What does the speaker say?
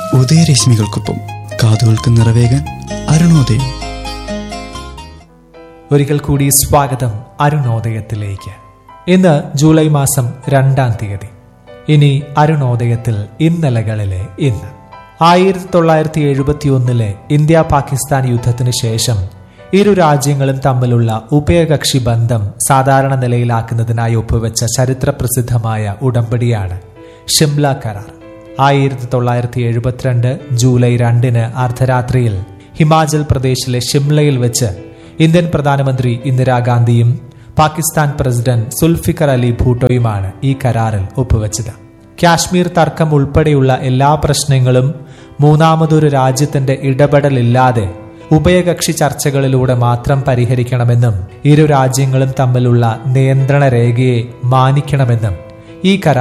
ഉദയരശ്മികൾക്കൊപ്പം കാതുകൾക്ക് നിറവേകാൻ അരുണോദയം ഒരിക്കൽ കൂടി സ്വാഗതം അരുണോദയത്തിലേക്ക് ഇന്ന് ജൂലൈ മാസം രണ്ടാം തീയതി ഇനി അരുണോദയത്തിൽ ഇന്നലകളിലെ ഇന്ന് ആയിരത്തി തൊള്ളായിരത്തി എഴുപത്തി ഒന്നിലെ ഇന്ത്യ പാകിസ്ഥാൻ യുദ്ധത്തിന് ശേഷം ഇരു രാജ്യങ്ങളും തമ്മിലുള്ള ഉഭയകക്ഷി ബന്ധം സാധാരണ നിലയിലാക്കുന്നതിനായി ഒപ്പുവെച്ച ചരിത്രപ്രസിദ്ധമായ ഉടമ്പടിയാണ് ഷിംല കരാർ ആയിരത്തി തൊള്ളായിരത്തി എഴുപത്തിരണ്ട് ജൂലൈ രണ്ടിന് അർദ്ധരാത്രിയിൽ ഹിമാചൽ പ്രദേശിലെ ഷിംലയിൽ വെച്ച് ഇന്ത്യൻ പ്രധാനമന്ത്രി ഇന്ദിരാഗാന്ധിയും പാകിസ്ഥാൻ പ്രസിഡന്റ് സുൽഫിക്കർ അലി ഭൂട്ടോയുമാണ് ഈ കരാറിൽ ഒപ്പുവെച്ചത് കാശ്മീർ തർക്കം ഉൾപ്പെടെയുള്ള എല്ലാ പ്രശ്നങ്ങളും മൂന്നാമതൊരു രാജ്യത്തിന്റെ ഇടപെടലില്ലാതെ ഉഭയകക്ഷി ചർച്ചകളിലൂടെ മാത്രം പരിഹരിക്കണമെന്നും ഇരു രാജ്യങ്ങളും തമ്മിലുള്ള നിയന്ത്രണ രേഖയെ മാനിക്കണമെന്നും ഈ കരാർ